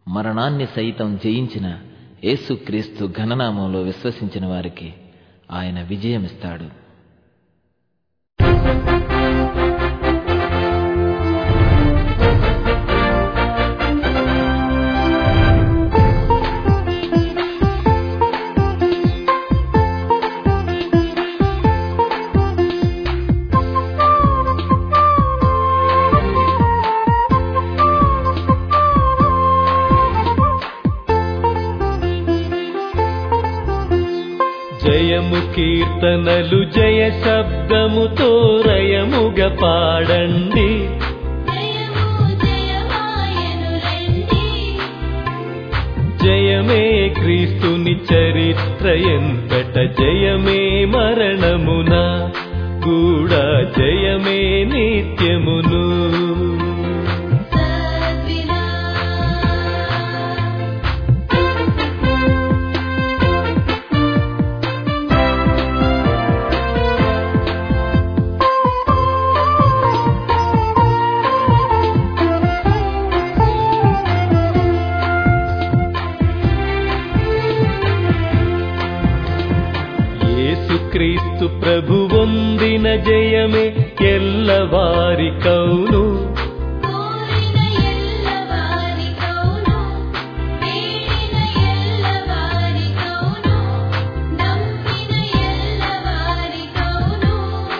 మరణాన్ని సైతం జయించిన యేసుక్రీస్తు ఘననామంలో విశ్వసించిన వారికి ఆయన విజయమిస్తాడు జయము కీర్తనలు జయ శబ్దముతో రయముగ పాడండి జయము జయమాయను రండి జయమే క్రీస్తుని చరిత్ర ఎంతట జయమే మరణమున కూడా జయమే నిత్యమును సద్విలా యేసుక్రీస్తు ప్రభు పొందిన జయమే ఎల్లవారి కౌను కోరిన ఎల్లవారి కౌను వేడిన ఎల్లవారి కౌను నమ్మిన ఎల్లవారి కౌను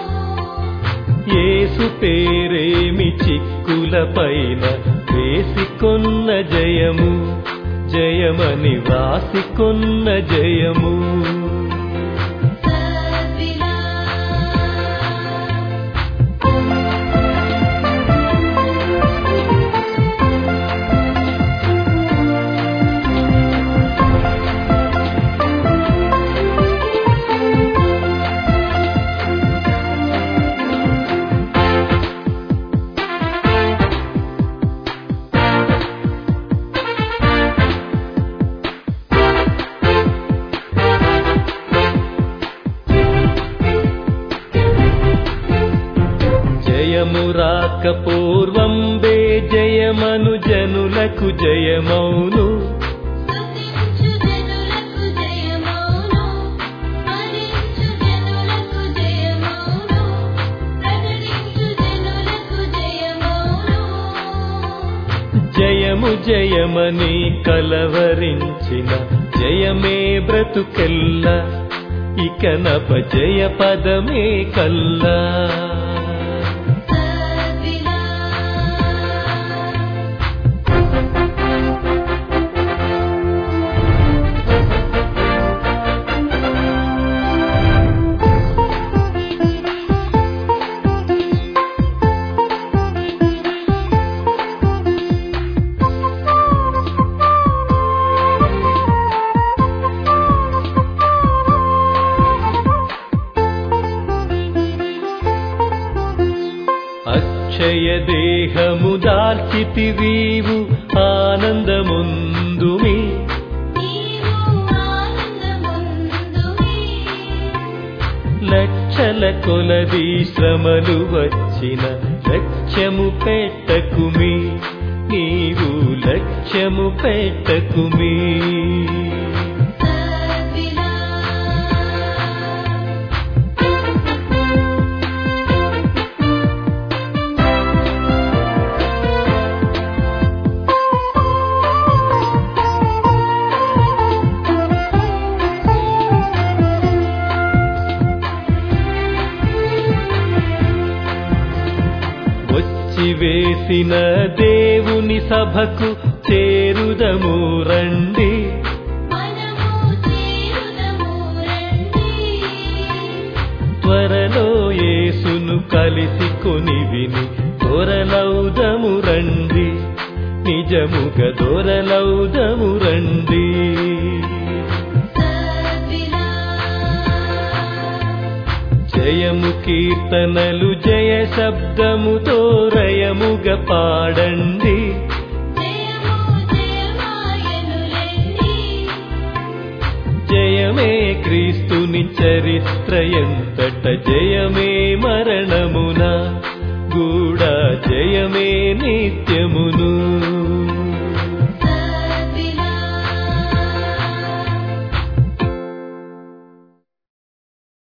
యేసు పేరేమి చిక్కుల పైన వేసికొన్న జయము జయమని వ్రాసికొన్న జయము సద్విలా జయము రాక పూర్వం బే జయమను జనులకు జయమౌను స్తుతించు జనులకు జయమౌను స్మరించు జనులకు జయమౌను ప్రకటించు జనులకు జయమౌను జయము జయమని కలవరించిన జయమే బ్రతుకెల్ల ఇక నప జయ పదమే కల్లా సద్విలా అక్షయ దేహము దాల్చితివీవు ఆనందముందుమి నీవు ఆనందముందువి లక్షల కొలది శ్రమలు వచ్చిన లక్ష్యము పెట్టకుమి నీవు లక్ష్యము పెట్టకుమి సద్విలా వచ్చి వేసిన దేవుని సభకు చేరుదము రండి మనము చేరుదము రండి త్వరలో యేసును కలిసి కొని విని దొరలౌదము రండి నిజముగా దొరలౌదము రండి సద్విలా జయము కీర్తనలు జయ శబ్దముతో రయముగా పాడండి జయము జయమాయను రండి జయమే క్రీస్తుని చరిత్ర ఎంతట జయమే మరణమున కూడా జయమే నిత్యమును